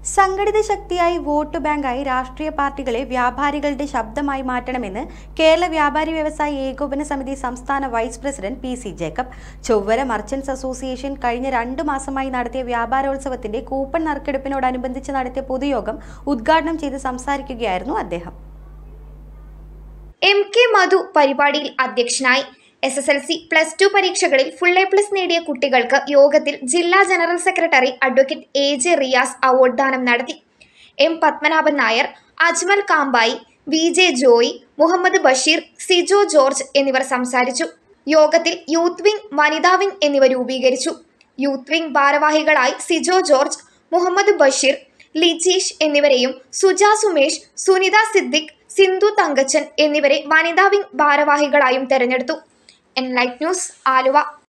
സംഘടിത ശക്തിയായി വോട്ട് ബാങ്കായി രാഷ്ട്രീയ പാർട്ടികളെ വ്യാപാരികളുടെ ശബ്ദമായി മാറ്റണമെന്ന് കേരള വ്യാപാരി വ്യവസായി ഏകോപന സമിതി സംസ്ഥാന vice president P C Jacob Chowara merchants association കഴിഞ്ഞ രണ്ടു മാസമായി നടത്തിയ വ്യാപാരോത്സവത്തിന്റെ കൂപ്പൺ നറുക്കെടുപ്പിനോടനുബന്ധിച്ച് നടത്തിയ പൊതുയോഗം ഉദ്ഘാടനം ചെയ്ത് സംസാരിക്കുകയായിരുന്നു അദ്ദേഹം എം കെ മധു പരിപാടിയിൽ അധ്യക്ഷനായി S S L C plus two പരീക്ഷകളിൽ ഫുൾ എ പ്ലസ് നേടിയ കുട്ടികൾക്ക് യോഗത്തിൽ ജില്ലാ general secretary advocate A J Riyas award ദാനം നടത്തി M Padmanabhan Nair Ajmal Kampai V J Joy Muhammad Basheer Sijo George എന്നിവർ സംസാരിച്ചു യോഗത്തിൽ യൂത്ത് വിംഗ് വനിതാ വിംഗ് എന്നിവ രൂപീകരിച്ചു യൂത്ത് വിംഗ് ഭാരവാഹികളായി സിജോ ജോർജ് മുഹമ്മദ് ബഷീർ ലിജീഷ് എന്നിവരെയും സുജ സുമേഷ് സുനിത സിദ്ദിഖ് സിന്ധു തങ്കച്ചൻ എന്നിവരെ വനിതാ വിംഗ് ഭാരവാഹികളായും തെരഞ്ഞെടുത്തു എൻലൈറ്റ് ന്യൂസ് ആലുവ